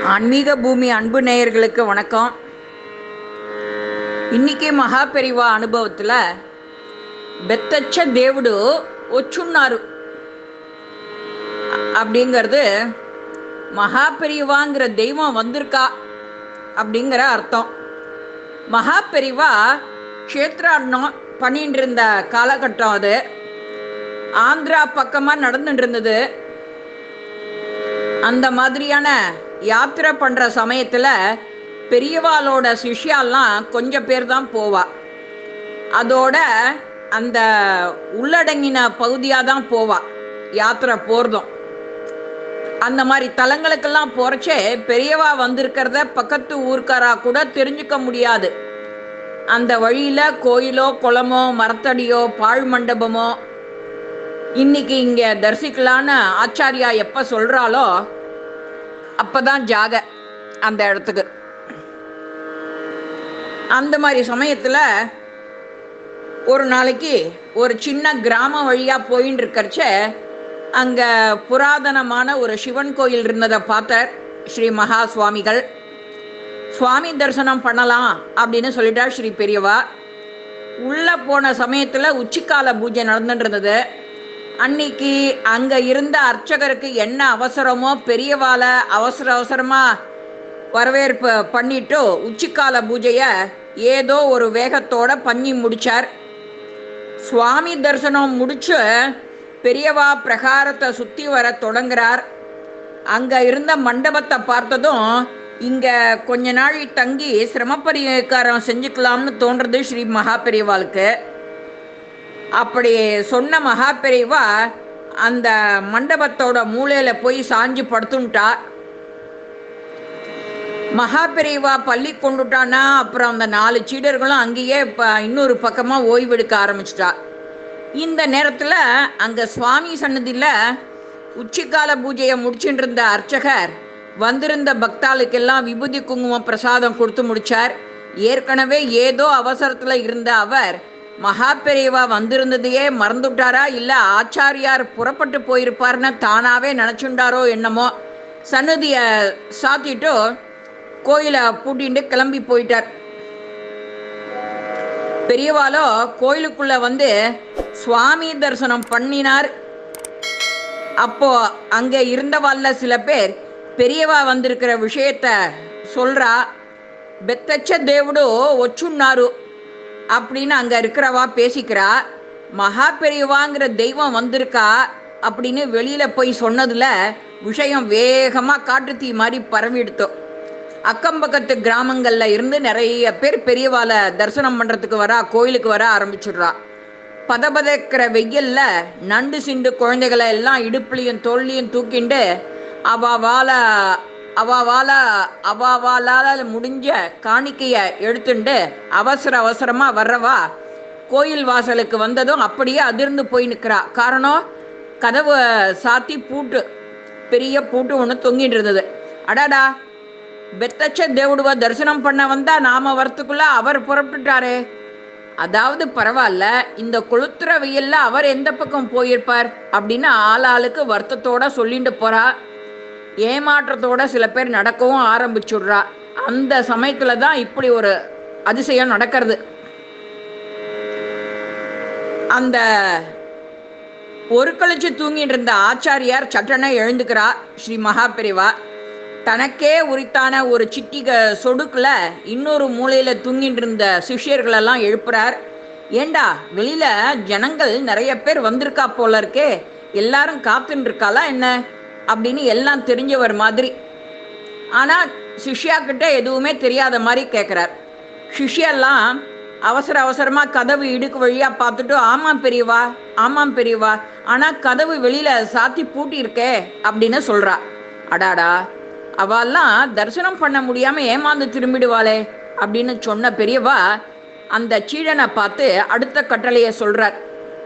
ஆன்மீக பூமி அன்பு நேயர்களுக்கு வணக்கம் இன்னைக்கு மகா பெரிவா అనుభవத்துல బెత్తచ్చ దేవుడు వచ్చున్నారు அப்படிங்கிறது மகா பெரிவாங்கிற தெய்வம் வந்திருக்கா அப்படிங்கிற அர்த்தம் மகா பெரிவா க்ஷேத்ராடனம் பண்ணிட்டு இருந்த காலகட்டம் அது ஆந்திரா பக்கமாக நடந்துட்டு இருந்தது அந்த மாதிரியான யாத்திரை பண்ற சமயத்துல பெரியவாளோட சிஷ்யாலாம் கொஞ்சம் பேர் தான் போவா அதோட அந்த உள்ளடங்கின பகுதியா தான் போவா யாத்திரை போறதும் அந்த மாதிரி தலங்களுக்கெல்லாம் போறச்சே பெரியவா வந்திருக்கிறத பக்கத்து ஊர்க்காரா கூட தெரிஞ்சுக்க முடியாது அந்த வழியில கோயிலோ குளமோ மரத்தடியோ பாழ் மண்டபமோ இன்னைக்கு இங்க தரிசிக்கலான்னு ஆச்சாரியா எப்ப சொல்றாளோ அப்பதான் ஜாக அந்த இடத்துக்கு அந்த மாதிரி சமயத்துல ஒரு நாளைக்கு ஒரு சின்ன கிராம வழியா போயின்னு இருக்கறச்ச அங்க புராதனமான ஒரு சிவன் கோயில் இருந்ததை பார்த்தார் ஸ்ரீ மகா சுவாமிகள் சுவாமி தரிசனம் பண்ணலாம் அப்படின்னு சொல்லிட்டார் ஸ்ரீ பெரியவா உள்ள போன சமயத்துல உச்சிக்கால பூஜை நடந்துட்டு இருந்தது அன்னைக்கு அங்க இருந்த அர்ச்சகருக்கு என்ன அவசரமோ பெரியவால அவசர அவசரமா வரவேற்பு பண்ணிட்டு உச்சிக்கால பூஜைய ஏதோ ஒரு வேகத்தோட பண்ணி முடிச்சார் சுவாமி தரிசனம் முடிச்சு பெரியவா பிரகாரத்தை சுத்தி வர தொடங்குறார் அங்க இருந்த மண்டபத்தை பார்த்ததும் இங்க கொஞ்ச நாள் தங்கி சிரமப்பரிகாரம் செஞ்சுக்கலாம்னு தோன்றது ஸ்ரீ மகா பெரியவாளுக்கு அப்படி சொன்ன மகா பெரியவா அந்த மண்டபத்தோட மூலையில போய் சாஞ்சு படுத்துட்டா மகா பெரியவா பள்ளி கொண்டுட்டானா அப்புறம் அந்த நாலு சீடர்களும் அங்கேயே இப்போ இன்னொரு பக்கமா ஓய்வெடுக்க ஆரம்பிச்சிட்டா இந்த நேரத்துல அங்க சுவாமி சன்னதியில உச்சிக்கால பூஜையை முடிச்சுட்டு இருந்த அர்ச்சகர் வந்திருந்த பக்தாளுக்கெல்லாம் விபூதி குங்குமம் பிரசாதம் கொடுத்து முடிச்சார் ஏற்கனவே ஏதோ அவசரத்துல இருந்த அவர் மகா பெரியவா வந்திருந்ததையே மறந்துட்டாரா இல்ல ஆச்சாரியார் புறப்பட்டு போயிருப்பார்னு தானாவே நினைச்சுண்டாரோ என்னமோ சன்னதிய சாத்திட்டு கோயிலை பூட்டிட்டு கிளம்பி போயிட்டார் பெரியவாலோ கோயிலுக்குள்ள வந்து சுவாமி தரிசனம் பண்ணினார் அப்போ அங்க இருந்தவாள்ல சில பேர் பெரியவா வந்திருக்கிற விஷயத்த சொல்றா பெத்தச்ச தேவுடு ஒச்சுன்னாரு அப்படின்னு அங்க இருக்கிறவா பேசிக்கிறா மகா பெரியவாங்கிற தெய்வம் வந்திருக்கா அப்படின்னு வெளியில போய் சொன்னதுல விஷயம் வேகமா காட்டுத்தீ மாதிரி பரவிடுத்தோம் அக்கம் பக்கத்து கிராமங்கள்ல இருந்து நிறைய பேர் பெரியவால தரிசனம் பண்றதுக்கு வரா கோயிலுக்கு வர ஆரம்பிச்சிடுறா பதபதக்கிற வெயில்ல நண்டு சிண்டு குழந்தைகளை எல்லாம் இடுப்புலையும் தோல்லையும் தூக்கிண்டு அவாவால அவாவால அவாவாலால முடிஞ்ச காணிக்கைய எடுத்துண்டு அவசர அவசரமா வர்றவா கோயில் வாசலுக்கு வந்ததும் அப்படியே அதிர்ந்து போய் நிற்கிறா காரணம் கதவு சாத்தி பூட்டு பெரிய பூட்டு ஒன்று தொங்கிட்டு இருந்தது அடாடா பெத்தச்ச தேவுடுவ தரிசனம் பண்ண வந்தா நாம வரத்துக்குள்ள அவர் புறப்பட்டுட்டாரே அதாவது பரவாயில்ல இந்த கொளுத்துற வெயில்ல அவர் எந்த பக்கம் போயிருப்பார் அப்படின்னு ஆளாளுக்கு வருத்தத்தோட சொல்லிட்டு போறா ஏமாற்றத்தோட சில பேர் நடக்கவும் ஆரம்பிச்சுடுறா அந்த சமயத்துல தான் இப்படி ஒரு அதிசயம் நடக்கிறது அந்த ஒரு கழிச்சு தூங்கிட்டு இருந்த ஆச்சாரியார் சட்டனை எழுந்துக்கிறா ஸ்ரீ மகா பெரிவா தனக்கே உரித்தான ஒரு சிட்டிக சொடுக்குல இன்னொரு மூலையில தூங்கிட்டு இருந்த சிஷ்யர்களெல்லாம் எழுப்புறார் ஏண்டா வெளியில ஜனங்கள் நிறைய பேர் வந்திருக்கா போல இருக்கே எல்லாரும் காத்துன்னு இருக்காளா என்ன அப்படின்னு எல்லாம் தெரிஞ்சவர் மாதிரி ஆனா சிஷ்யா கிட்ட எதுவுமே தெரியாத மாதிரி கேட்குறார் சிஷ்யெல்லாம் அவசர அவசரமா கதவு இடுக்கு வழியா பார்த்துட்டு ஆமாம் பெரியவா ஆமாம் பெரியவா ஆனா கதவு வெளியில சாத்தி பூட்டி இருக்கே அப்படின்னு சொல்றா அடாடா அவெல்லாம் தரிசனம் பண்ண முடியாம ஏமாந்து திரும்பிடுவாளே அப்படின்னு சொன்ன பெரியவா அந்த சீடனை பார்த்து அடுத்த கட்டளைய சொல்றார்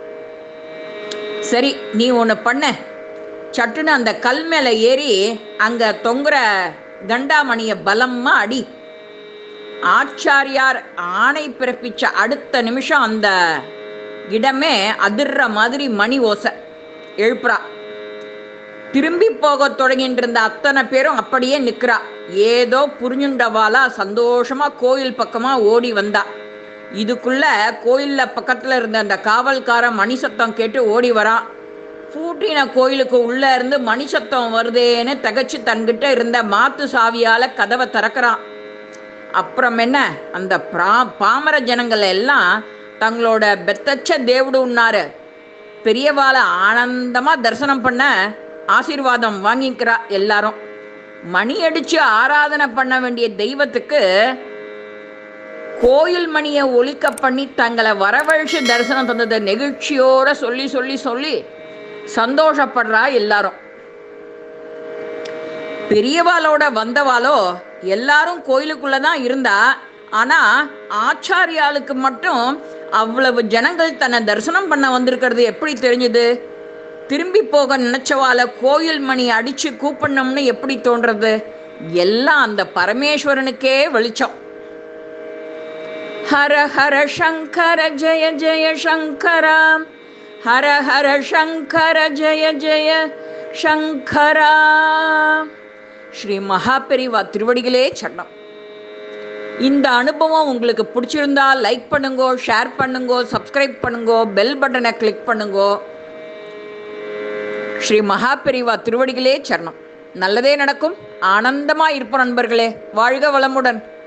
சரி நீ ஒன்று பண்ண சட்டுன்னு அந்த கல் மேலே ஏறி அங்க தொங்குற கண்டாமணிய பலமா அடி ஆச்சாரியார் ஆணை பிறப்பிச்ச அடுத்த நிமிஷம் அந்த இடமே அதிர்ற மாதிரி மணி ஓசை எழுப்புறா திரும்பி போக தொடங்கிட்டு இருந்த அத்தனை பேரும் அப்படியே நிக்கிறா ஏதோ புரிஞ்சுண்டவாளா சந்தோஷமா கோயில் பக்கமா ஓடி வந்தா இதுக்குள்ள கோயில்ல பக்கத்துல இருந்த அந்த காவல்காரன் மணி சத்தம் கேட்டு ஓடி வரான் பூட்டின கோயிலுக்கு உள்ள இருந்து மணி சத்தம் வருதேன்னு தகச்சு தன்கிட்ட இருந்த மாத்து சாவியால கதவை திறக்கிறான் அப்புறம் என்ன அந்த பிரா பாமர ஜனங்கள் எல்லாம் தங்களோட பெத்தச்ச தேவுடு உன்னாரு பெரியவாளை ஆனந்தமா தரிசனம் பண்ண ஆசீர்வாதம் வாங்கிக்கிறா எல்லாரும் மணி அடிச்சு ஆராதனை பண்ண வேண்டிய தெய்வத்துக்கு கோயில் மணியை ஒலிக்க பண்ணி தங்களை வரவழைச்சு தரிசனம் தந்ததை நெகிழ்ச்சியோட சொல்லி சொல்லி சொல்லி சந்தோஷப்படுறா எல்லாரும் பெரியவாளோட வந்தவாளோ எல்லாரும் கோயிலுக்குள்ள தான் இருந்தா ஆனா ஆச்சாரியாளுக்கு மட்டும் அவ்வளவு ஜனங்கள் தன்னை தரிசனம் பண்ண வந்திருக்கிறது எப்படி தெரிஞ்சது திரும்பி போக நினைச்சவாள கோயில் மணி அடிச்சு கூப்பிடணும்னு எப்படி தோன்றது எல்லாம் அந்த பரமேஸ்வரனுக்கே வெளிச்சம் ஹர ஹர சங்கர ஜெய ஜெய சங்கரா ஹர ஹர சங்கர ஜெய ஜெய சங்கரா ஸ்ரீ மகாபெரிவா திருவடிகளே சரணம் இந்த அனுபவம் உங்களுக்கு பிடிச்சிருந்தா லைக் பண்ணுங்கோ ஷேர் பண்ணுங்கோ சப்ஸ்கிரைப் பண்ணுங்கோ பெல் பட்டனை கிளிக் பண்ணுங்கோ ஸ்ரீ மகாபெரிவா திருவடிகளே சரணம் நல்லதே நடக்கும் ஆனந்தமா இருப்போம் நண்பர்களே வாழ்க வளமுடன்